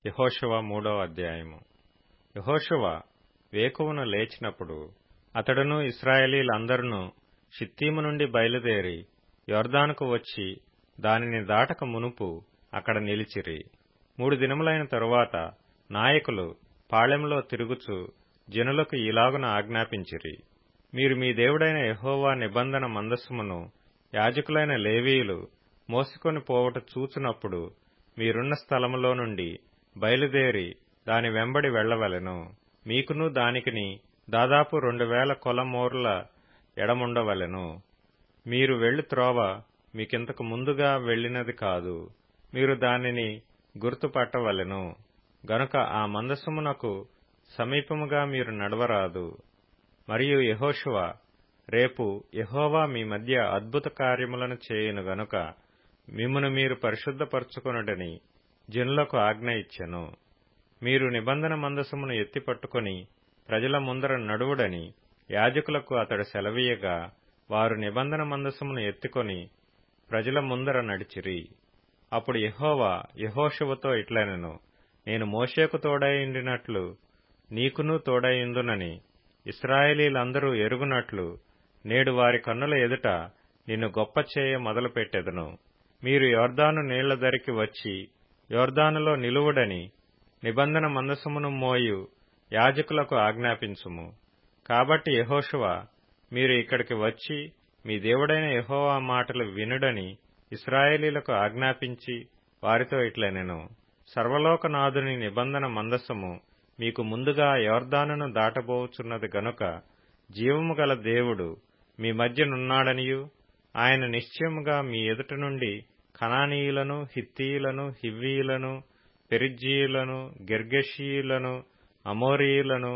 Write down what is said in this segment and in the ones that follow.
యహోషువ మూడవ అధ్యాయము యహోషువ వేకువన లేచినప్పుడు అతడును ఇస్రాయేలీలందరును షిత్తీము నుండి బయలుదేరి యొర్దానుకు వచ్చి దానిని దాటక మునుపు అక్కడ నిలిచిరి మూడు దినములైన తరువాత నాయకులు పాళెంలో తిరుగుచు జనులకు ఇలాగున ఆజ్ఞాపించిరి మీరు మీ దేవుడైన యహోవా నిబంధన మందస్సుమును యాజకులైన లేవీయులు మోసుకొని పోవట చూచునప్పుడు మీరున్న స్థలములో నుండి బయలుదేరి దాని వెంబడి వెళ్లవలెను మీకును దానికిని దాదాపు రెండు వేల కొలమోర్ల ఎడముండవలెను మీరు వెళ్లి త్రోవ మీకింతకు ముందుగా వెళ్లినది కాదు మీరు దానిని గుర్తుపట్టవలెను గనుక ఆ మందసమునకు సమీపముగా మీరు నడవరాదు మరియు యహోషువ రేపు యహోవా మీ మధ్య అద్భుత కార్యములను చేయును గనుక మిమ్మును మీరు పరిశుద్ధపరచుకొనుడని జనులకు ఆజ్ఞ ఇచ్చెను మీరు నిబంధన మందసమును ఎత్తిపట్టుకొని ప్రజల ముందర నడువుడని యాజకులకు అతడు సెలవీయగా వారు నిబంధన మందసమును ఎత్తుకొని ప్రజల ముందర నడిచిరి అప్పుడు యహోవా యహోషువతో ఇట్లనెను నేను మోషేకు తోడైండినట్లు నీకును తోడైందునని ఇస్రాయేలీలందరూ ఎరుగునట్లు నేడు వారి కన్నుల ఎదుట నిన్ను గొప్ప చేయ మొదలుపెట్టెదను మీరు యోర్దాను నీళ్ల దరికి వచ్చి యోర్దానులో నిలువుడని నిబంధన మందసమును మోయు యాజకులకు ఆజ్ఞాపించుము కాబట్టి యహోషువ మీరు ఇక్కడికి వచ్చి మీ దేవుడైన యహోవా మాటలు వినుడని ఇస్రాయేలీలకు ఆజ్ఞాపించి వారితో ఇట్లనెను సర్వలోకనాథుని నిబంధన మందసము మీకు ముందుగా యోర్దానును దాటబోచున్నది గనుక జీవము గల దేవుడు మీ మధ్యనున్నాడనియు ఆయన నిశ్చయముగా మీ ఎదుట నుండి కనానీయులను హిత్తీయులను హివ్వీయులను పెరిజ్జీయులను గెర్గెషీయులను అమోరీయులను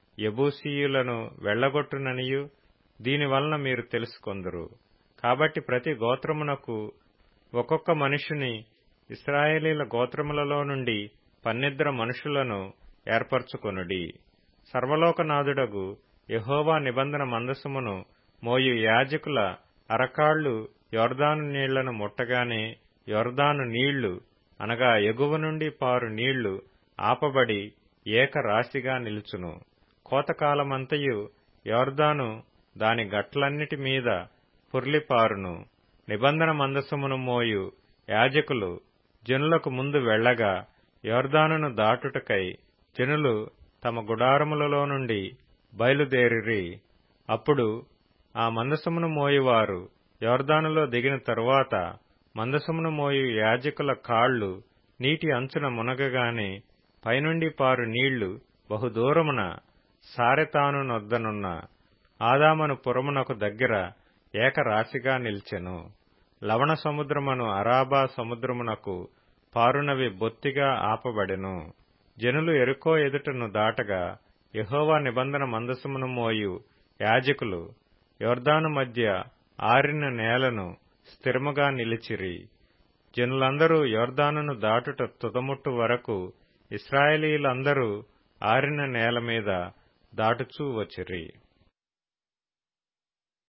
యబూసీయులను వెళ్లగొట్టుననియు దీనివలన మీరు తెలుసుకొందరు కాబట్టి ప్రతి గోత్రమునకు ఒక్కొక్క మనుషుని ఇస్రాయేలీల గోత్రములలో నుండి పన్నిద్ర మనుషులను ఏర్పరచుకొనుడి సర్వలోకనాథుడగు యహోవా నిబంధన మందసమును మోయు యాజకుల అరకాళ్లు యొర్దాను నీళ్లను ముట్టగానే యొర్దాను నీళ్లు అనగా ఎగువ నుండి పారు నీళ్లు ఆపబడి ఏక రాశిగా నిలుచును కోతకాలమంతయు యోర్దాను దాని గట్లన్నిటి మీద పుర్లిపారును నిబంధన మందసమును మోయు యాజకులు జనులకు ముందు వెళ్లగా యోర్దానును దాటుటకై జనులు తమ గుడారములలో నుండి బయలుదేరిరి అప్పుడు ఆ మందసమును మోయువారు యోర్దానులో దిగిన తరువాత మందసమును మోయు యాజకుల కాళ్లు నీటి అంచున మునగగానే పైనుండి పారు నీళ్లు బహుదూరమున సారెతాను నొద్దనున్న ఆదామను పురమునకు దగ్గర ఏకరాశిగా నిల్చెను లవణ సముద్రమును అరాబా సముద్రమునకు పారునవి బొత్తిగా ఆపబడెను జనులు ఎరుకో ఎదుటను దాటగా యహోవా నిబంధన మందసమును మోయు యాజకులు యోర్దాను మధ్య ఆరిన నేలను స్థిరముగా నిలిచిరి జనులందరూ యోర్దానును దాటుట తుదముట్టు వరకు ఇస్రాయేలీలందరూ ఆరిన నేల మీద దాటుచూ వచ్చిరి